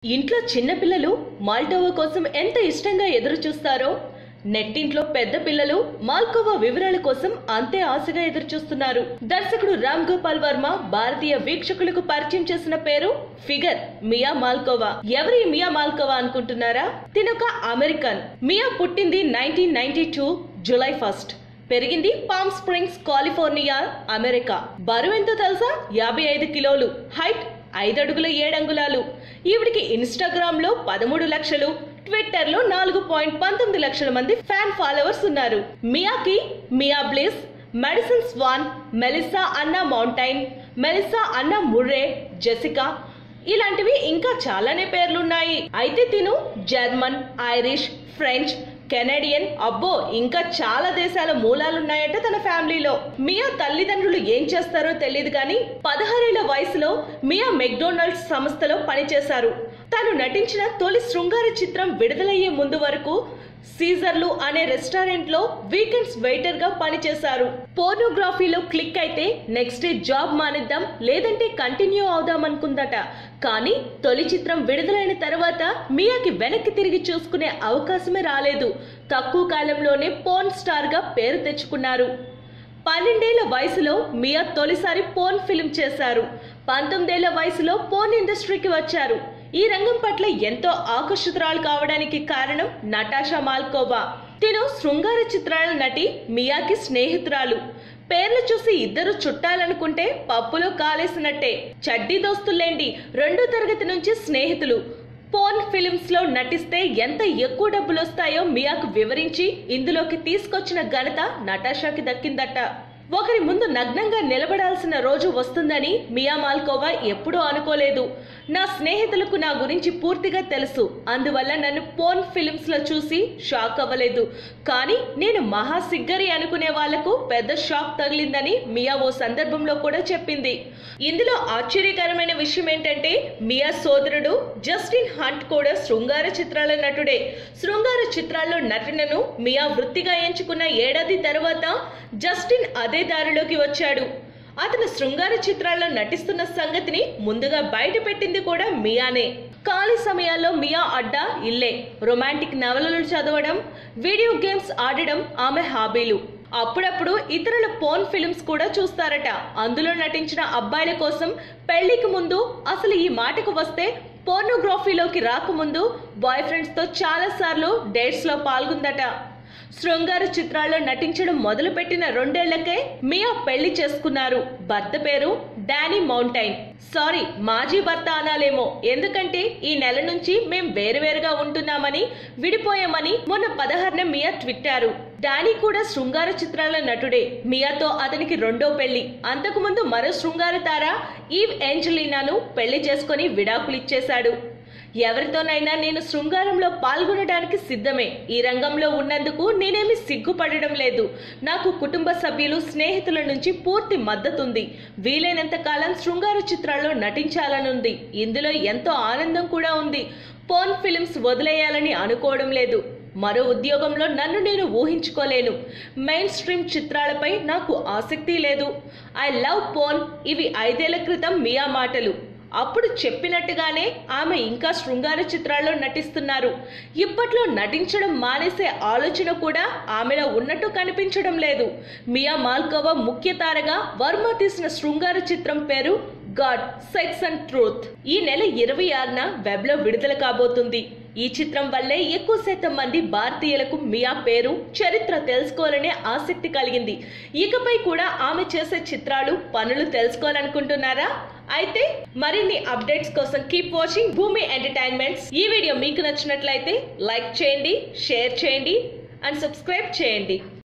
ఇంట్లో చిన్నపిల్లలు మాల్టోవా కోసం ఎంత ఇష్టంగా ఎదురు చూస్తారో నెట్టింట్లో పెద్ద పిల్లలు మాల్కోవా వివరాల కోసం అంతే ఆశగా ఎదురు చూస్తున్నారు దర్శకుడు రామ్ గోపాల్ వర్మ భారతీయ వీక్షకులకు పరిచయం చేసిన పేరు ఫిగర్ మియా మాల్కోవా ఎవరి మియా మాల్కోవా అనుకుంటున్నారా తినొక అమెరికన్ మియా పుట్టింది nineteen ninety two July first పెరిగింది పామ్ స్ప్రింగ్స్ కాలిఫోర్నియా అమెరికా బరువు ఎంతో తెలుసా యాభై ఐదు కిలోలు హైట్ ఐదు అడుగుల ఏడంగుళాలు ఈవిడికి ఇన్స్టాగ్రామ్ లో పదమూడు లక్షలు ట్విట్టర్ లో నాలుగు పాయింట్ పంతొమ్మిది లక్షల మంది ఫ్యాన్ ఫాలోవర్స్ ఉన్నారు మియాకి Mia Bliss medicine swan Melissa Anna mountain Melissa Anna Murray Jessica ఇలాంటివి ఇంకా చాలానే పేర్లున్నాయి అయితే తిను జర్మన్ ఐరిష్ ఫ్రెంచ్ కెనడియన్ అబ్బో ఇంకా చాలా దేశాల మూలాలున్నాయట తన ఫ్యామిలీలో మియా తల్లిదండ్రులు ఏం చేస్తారో తెలియదు కానీ పదహారేళ్ల వయసులో మియా మెక్డొనాల్డ్స్ సంస్థలో పనిచేశారు తాను నటించిన తొలి శృంగార చిత్రం విడుదలయ్యే ముందు వరకు సీజర్లు అనే రెస్టారెంట్ లో వీకెండ్స్ వెయిటర్ గా పనిచేశారు పోర్నోగ్రఫీలో క్లిక్ అయితే నెక్స్ట్ డే జాబ్ మానేద్దాం లేదంటే కంటిన్యూ అవుదాం అనుకుందట కానీ తొలి చిత్రం విడుదలైన తర్వాత మియాకి వెనక్కి తిరిగి చూసుకునే అవకాశమే రాలేదు తక్కువ కాలంలోనే పోర్న్ స్టార్ గా పేరు తెచ్చుకున్నారు పన్నెండేళ్ల వయసులో మియా తొలిసారి పోర్న్ ఫిల్మ్ చేశారు పంతొమ్మిదేళ్ల వయసులో పోర్న్ ఇండస్ట్రీకి వచ్చారు ఈ రంగం పట్ల ఎంతో ఆకర్షితురాలు కావడానికి కారణం నటాషా మాల్కోవా తిను శృంగార చిత్రాల నటి మియాకి స్నేహితురాలు పేర్లు చూసి ఇద్దరు చుట్టాలనుకుంటే పప్పులో కాలేసినట్టే చడ్డీ దోస్తులేండి రెండో తరగతి నుంచి స్నేహితులు పోర్న్ ఫిల్మ్స్ లో నటిస్తే ఎంత ఎక్కువ డబ్బులు వస్తాయో మియాకు వివరించి ఇందులోకి తీసుకొచ్చిన ఘనత నటాషాకి దక్కిందట ఒకరి ముందు నగ్నంగా నిలబడాల్సిన రోజు వస్తుందని మియా మాల్కోవా ఎప్పుడూ అనుకోలేదు నా స్నేహితులకు నా గురించి పూర్తిగా తెలుసు అందువల్ల నన్ను పోర్న్ ఫిల్మ్స్ లో చూసి షాక్ అవ్వలేదు కానీ నేను మహా సిగ్గరి అనుకునే వాళ్లకు పెద్ద షాక్ తగిలిందని మియా ఓ సందర్భంలో కూడా చెప్పింది ఇందులో ఆశ్చర్యకరమైన విషయం ఏంటంటే మియా సోదరుడు జస్టిన్ హంట్ కూడా శృంగార చిత్రాల నటుడే శృంగార చిత్రాల్లో నటనను మియా వృత్తిగా ఎంచుకున్న ఏడాది తర్వాత జస్టిన్ అదే దారిలోకి వచ్చాడు అతను శృంగార చిత్రాల్లో నటిస్తున్న సంగతిని ముందుగా బయట పెట్టింది కూడా మియానే ఖాళీ సమయాల్లో మియా అడ్డా ఇల్లే రొమాంటిక్ నవలలు చదవడం వీడియో గేమ్స్ ఆడడం ఆమె హాబీలు అప్పుడప్పుడు ఇతరుల పోర్న్ ఫిల్మ్స్ కూడా చూస్తారట అందులో నటించిన అబ్బాయిల కోసం పెళ్లికి ముందు అసలు ఈ మాటకు వస్తే పోర్నోగ్రఫీలోకి రాకముందు బాయ్ ఫ్రెండ్స్తో చాలాసార్లు డేట్స్లో పాల్గొందట శృంగార చిత్రాల్లో నటించడం మొదలుపెట్టిన రెండేళ్లకే మియా పెళ్లి చేసుకున్నారు భర్త పేరు డానీ మౌంటైన్ సారీ మాజీ భర్త అనాలేమో ఎందుకంటే ఈ నెల నుంచి మేం వేరువేరుగా ఉంటున్నామని విడిపోయామని మొన్న పదహారున మియా ట్విట్టారు డానీ కూడా శృంగార చిత్రాల నటుడే మియాతో అతనికి రెండో పెళ్లి అంతకుముందు మరో శృంగార తార ఈవ్ ఏంజలీనాను పెళ్లి చేసుకుని విడాకులిచ్చేశాడు ఎవరితోనైనా నేను శృంగారంలో పాల్గొనడానికి సిద్ధమే ఈ రంగంలో ఉన్నందుకు నేనేమి సిగ్గుపడడం లేదు నాకు కుటుంబ సభ్యులు స్నేహితుల నుంచి పూర్తి మద్దతుంది వీలైనంత కాలం శృంగార చిత్రాల్లో నటించాలనుంది ఇందులో ఎంతో ఆనందం కూడా ఉంది పోర్న్ ఫిల్మ్స్ వదిలేయాలని అనుకోవడం లేదు మరో ఉద్యోగంలో నన్ను నేను ఊహించుకోలేను మెయిన్ స్ట్రీమ్ చిత్రాలపై నాకు ఆసక్తి లేదు ఐ లవ్ పోర్న్ ఇవి ఐదేళ్ల క్రితం మియా మాటలు అప్పుడు చెప్పినట్టుగానే ఆమె ఇంకా శృంగార చిత్రాల్లో నటిస్తున్నారు ఇప్పట్లో నటించడం మానేసే ఆలోచన కూడా ఆమెలో ఉన్నట్టు కనిపించడం లేదు మియా మాల్కోవా ముఖ్య తారగా వర్మ తీసిన శృంగార చిత్రం పేరు గాడ్ సెక్స్ అండ్ ట్రూత్ ఈ నెల ఇరవై ఆరున వెబ్ లో విడుదల కాబోతుంది ఈ చిత్రం వల్లే ఎక్కువ శాతం మంది భారతీయులకు మియా పేరు చరిత్ర తెలుసుకోవాలనే ఆసక్తి కలిగింది ఇకపై కూడా ఆమె చేసే చిత్రాలు పనులు తెలుసుకోవాలనుకుంటున్నారా అయితే మరిన్ని అప్డేట్స్ కోసం కీప్ వాచింగ్ భూమి ఎంటర్టైన్మెంట్స్ ఈ వీడియో మీకు నచ్చినట్లయితే లైక్ చేయండి షేర్ చేయండి అండ్ సబ్స్క్రైబ్ చేయండి